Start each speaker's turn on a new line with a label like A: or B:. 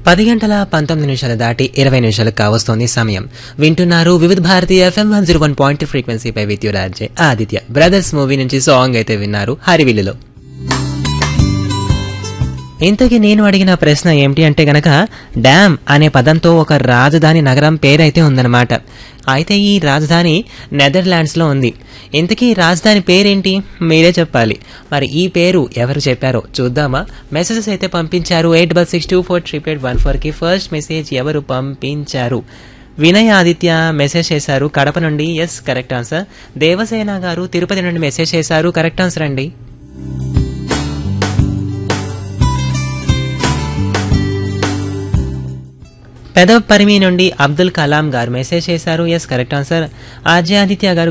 A: పది గంటల పంతొమ్మిది నిమిషాలు దాటి ఇరవై నిమిషాలు కావస్తోంది సమయం వింటున్నారు Vividh Bharati FM one zero one point ఫ్రీక్వెన్సీపై with your RJ Aditya brothers movie నుంచి సాంగ్ అయితే విన్నారు హరివిల్లులో ఇంతకీ నేను అడిగిన ప్రశ్న ఏమిటి అంటే గనక డ్యామ్ అనే పదంతో ఒక రాజధాని నగరం పేరైతే ఉందన్నమాట అయితే ఈ రాజధాని నెదర్లాండ్స్లో ఉంది ఇంతకీ ఈ రాజధాని పేరేంటి మీరే చెప్పాలి మరి ఈ పేరు ఎవరు చెప్పారో చూద్దామా మెసేజెస్ అయితే పంపించారు eight double six two four triple eight one ఫోర్కి ఫస్ట్ మెసేజ్ ఎవరు పంపించారు వినయ్ ఆదిత్య మెసేజ్ చేశారు కడప నుండి ఎస్ కరెక్ట్ ఆన్సర్ దేవసేన గారు తిరుపతి నుండి మెసేజ్ చేశారు కరెక్ట్ ఆన్సర్ అండి పెదవ పరిమి నుండి అబ్దుల్ కలాం గారు మెసేజ్ చేశారు yes correct answer RJ Aditya గారు